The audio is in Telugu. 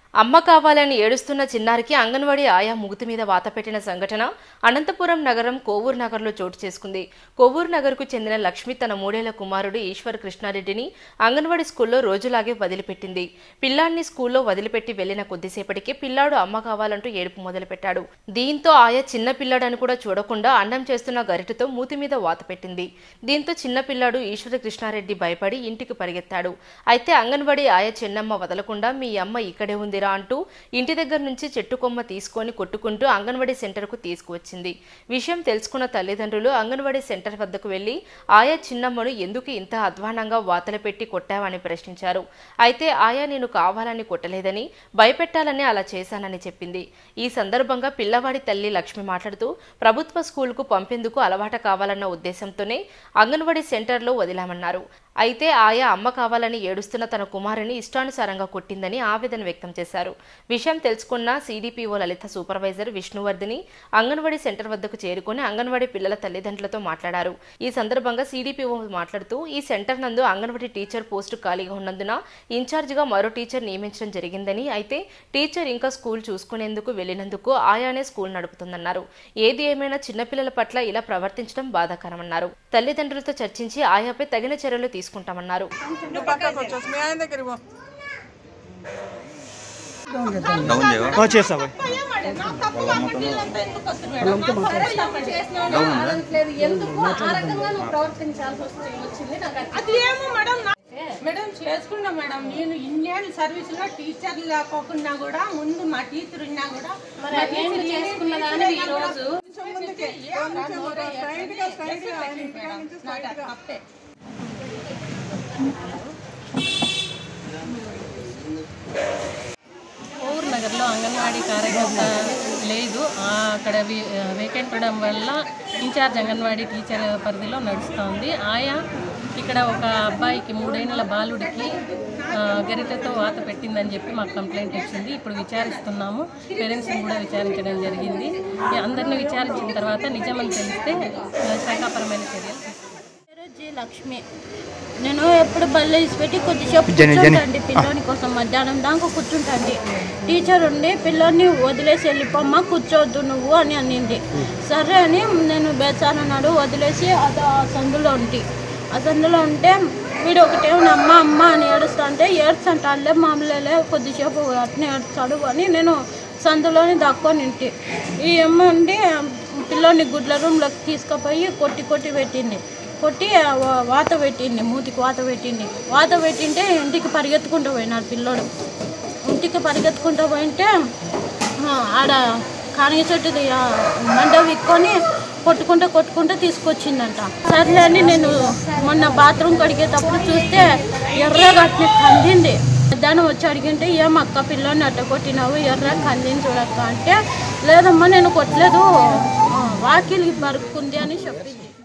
అమ్మ కావాలని ఏడుస్తున్న చిన్నారికి అంగన్వాడీ ఆయా ముగుతి మీద వాత పెట్టిన సంఘటన అనంతపురం నగరం కోవూరు నగర్లో చోటు చేసుకుంది కోవూరు నగర్కు చెందిన లక్ష్మి తన మూడేళ్ల కుమారుడు ఈశ్వర్ కృష్ణారెడ్డిని అంగన్వాడీ స్కూల్లో రోజులాగే వదిలిపెట్టింది పిల్లాడిని స్కూల్లో వదిలిపెట్టి వెళ్లిన కొద్దిసేపటికి పిల్లాడు అమ్మ కావాలంటూ ఏడుపు మొదలుపెట్టాడు దీంతో ఆయా చిన్న పిల్లాడని కూడా చూడకుండా అన్నం చేస్తున్న గరిటెతో మూతి మీద వాత పెట్టింది దీంతో చిన్న పిల్లాడు ఈశ్వర కృష్ణారెడ్డి భయపడి ఇంటికి పరిగెత్తాడు అయితే అంగన్వాడీ ఆయా చిన్నమ్మ వదలకుండా మీ అమ్మ ఇక్కడే ఉందిరా అంటూ ఇంటి దగ్గర నుంచి చెట్టు కొమ్మ తీసుకొని కొట్టుకుంటూ అంగన్వాడీ సెంటర్కు తీసుకువచ్చింది విషయం తెలుసుకున్న తల్లిదండ్రులు అంగన్వాడీ సెంటర్ వద్దకు వెళ్లి ఆయా చిన్నమ్మను ఎందుకు ఇంత అధ్వానంగా వాతలు పెట్టి కొట్టావని ప్రశ్నించారు అయితే ఆయా నేను కావాలని కొట్టలేదని భయపెట్టాలని అలా చేశానని చెప్పింది ఈ సందర్భంగా పిల్లవాడి తల్లి లక్ష్మి మాట్లాడుతూ ప్రభుత్వ స్కూల్కు పంపేందుకు అలవాట కావాలన్న ఉద్దేశంతోనే అంగన్వాడీ సెంటర్లో వదిలామన్నారు అయితే ఆయా అమ్మ కావాలని ఏడుస్తున్న తన కుమారుని ఇష్టానుసారంగా కొట్టిందని ఆవేదన వ్యక్తం చేశారు విషయం తెలుసుకున్న CDPO Lalitha supervisor Vishnuvardhini anganwadi centre వద్దకు చేరుకుని అంగన్వాడీ పిల్లల తల్లిదండ్రులతో మాట్లాడారు ఈ సందర్భంగా సీడీపీఓ మాట్లాడుతూ ఈ సెంటర్ నందు అంగన్వాడీ టీచర్ పోస్టు ఖాళీగా ఉన్నందున ఇన్ఛార్జిగా మరో టీచర్ నియమించడం జరిగిందని అయితే టీచర్ ఇంకా స్కూల్ చూసుకునేందుకు వెళ్లినందుకు ఆయానే స్కూల్ నడుపుతుందన్నారు ఏది ఏమైనా చిన్నపిల్లల పట్ల ఇలా ప్రవర్తించడం బాధాకరమన్నారు తల్లిదండ్రులతో చర్చించి ఆయాపై తగిన చర్యలు తీసుకుంటామన్నారు నువ్వు పక్కకు వచ్చేసి మీ ఆయన దగ్గరికి పో డౌన్ చేయవా ఆ, చేస్తా బాయ్ డౌన్ ఉందా లేదు ఎందుకు ఆ రకంగా నువ్వు ప్రవర్తించాల్సి వస్తుంది వచ్చింది నాకు అది అది ఏమో మేడం నా- మేడం చేసుకున్నా మేడం నేను ఇన్నేళ్ళు సర్వీస్ లో టీచర్ లేకోకుండా కూడా ముందు మా టీచర్ ఉన్నా కూడా మరి అదేంటి చేసుకున్నదాని ఈ రోజు కొంచెం ముందుకే, కొంచెం straight గా, straight గా, ఆయన ఇంటికాడ నుంచి straight గా. తప్పే ఊరు నగర్లో అంగన్వాడీ కార్యకర్త లేదు ఆ, అక్కడ వి- వేకెంట్ ఉండడం వల్ల ఇన్ఛార్జ్ అంగన్వాడీ టీచర్ పరిధిలో నడుస్తోంది ఆయా ఇక్కడ ఒక అబ్బాయికి మూడేళ్ల బాలుడికి ఆ, గరిటెతో వాత పెట్టిందని చెప్పి మాకు కంప్లైంట్ వచ్చింది ఇప్పుడు విచారిస్తున్నాము పేరెంట్స్ని కూడా విచారించడం జరిగింది ఈ అందరినీ విచారించిన తర్వాత నిజమని తెలిస్తే ఆ, శాఖాపరమైన చర్యలు తీసుకుంటాం. పేరు జి లక్ష్మి నేను ఎప్పుడు బల్ల తీసి పెట్టి కొద్దిసేపు జని, జని. కూర్చుంటండి పిల్లోని కోసం మధ్యాహ్నం దాకా కూర్చుంటండి టీచర్ ఉండి పిల్లోని వదిలేసి వెళ్ళిపోమ్మా కూర్చోవద్దు నువ్వు అని అనింది సరే అని నేను బేచానన్నాడు వదిలేసి అది ఆ సందులో ఉంటి ఆ సందులో ఉంటే వీడు ఒకటేమో అమ్మ అమ్మ అని ఏడుస్తా అంటే ఏడుస్తుంట అల్లే మామూలే కొద్దిసేపు అట్నే ఏడుస్తాడు అని నేను సందులోని దాక్కొని ఇంటి ఈ అమ్మ ఉండి పిల్లోని గుడ్ల రూమ్లోకి తీసుకుపోయి కొట్టి కొట్టి పెట్టింది కొట్టి ఆ వా- వాత పెట్టింది మూతికి వాత పెట్టింది వాత పెట్టింటే ఇంటికి పరిగెత్తుకుంటూ పోయినాడు పిల్లోడు ఇంటికి పరిగెత్తుకుంటూ పోయింటే ఆ, ఆడ కానిగ చెట్టుది ఆ, మంట విక్కొని కొట్టుకుంటూ కొట్టుకుంటూ తీసుకొచ్చిందంట సర్లే అని నేను మొన్న బాత్రూమ్ కడిగేటప్పుడు చూస్తే ఎర్రగా అట్నే కందింది మధ్యాహ్నం వచ్చి అడిగింటే ఏం అక్క పిల్లని అట్ట కొట్టినావు ఎర్ర కందింది చూడక్క అంటే లేదమ్మా నేను కొట్టలేదు ఆ, వాకిలికి మరుక్కుంది అని చెప్పింది